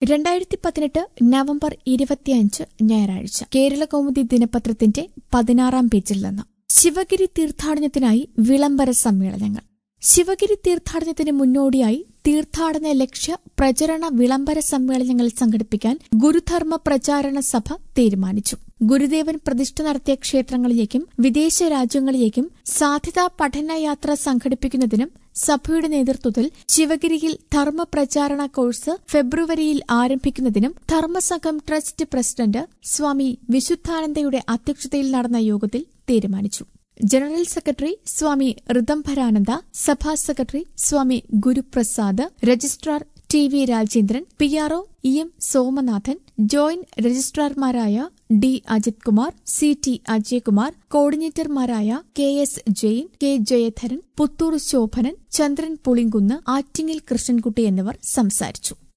രണ്ടായിരത്തി പതിനെട്ട് നവംബർ ഇരുപത്തിയഞ്ച് ഞായറാഴ്ച കേരള കൗമുദി ദിനപത്രത്തിന്റെ പതിനാറാം പേജിൽ നിന്ന് ശിവഗിരി തീർത്ഥാടനത്തിനായി വിളംബര സമ്മേളനങ്ങൾ ശിവഗിരി തീർത്ഥാടനത്തിന് മുന്നോടിയായി തീർത്ഥാടന ലക്ഷ്യ പ്രചരണ വിളംബര സമ്മേളനങ്ങൾ സംഘടിപ്പിക്കാൻ ഗുരുധർമ്മ പ്രചാരണ സഭ തീരുമാനിച്ചു ഗുരുദേവൻ പ്രതിഷ്ഠ നടത്തിയ ക്ഷേത്രങ്ങളിലേക്കും വിദേശ രാജ്യങ്ങളിലേക്കും സാധ്യതാ പഠനയാത്ര സംഘടിപ്പിക്കുന്നതിനും സഭയുടെ നേതൃത്വത്തിൽ ശിവഗിരിയിൽ ധർമ്മ പ്രചാരണ കോഴ്സ് ഫെബ്രുവരിയിൽ ആരംഭിക്കുന്നതിനും ധർമ്മസംഘം ട്രസ്റ്റ് പ്രസിഡന്റ് സ്വാമി വിശുദ്ധാനന്ദയുടെ അധ്യക്ഷതയിൽ നടന്ന യോഗത്തിൽ തീരുമാനിച്ചു ജനറൽ സെക്രട്ടറി സ്വാമി ഋതംഭരാനന്ദ സഭാ secretary Swami Guruprasad registrar T V Rajendran P RO E M Somanathan joint രജിസ്ട്രാർമാരായ D Ajith Kumar C T Ajayakumar കോർഡിനേറ്റർമാരായ K S Jain K Jayadharan Puthur Shobhanan Chandran Pulinkunnu Attingal Krishnankutty എന്നിവർ സംസാരിച്ചു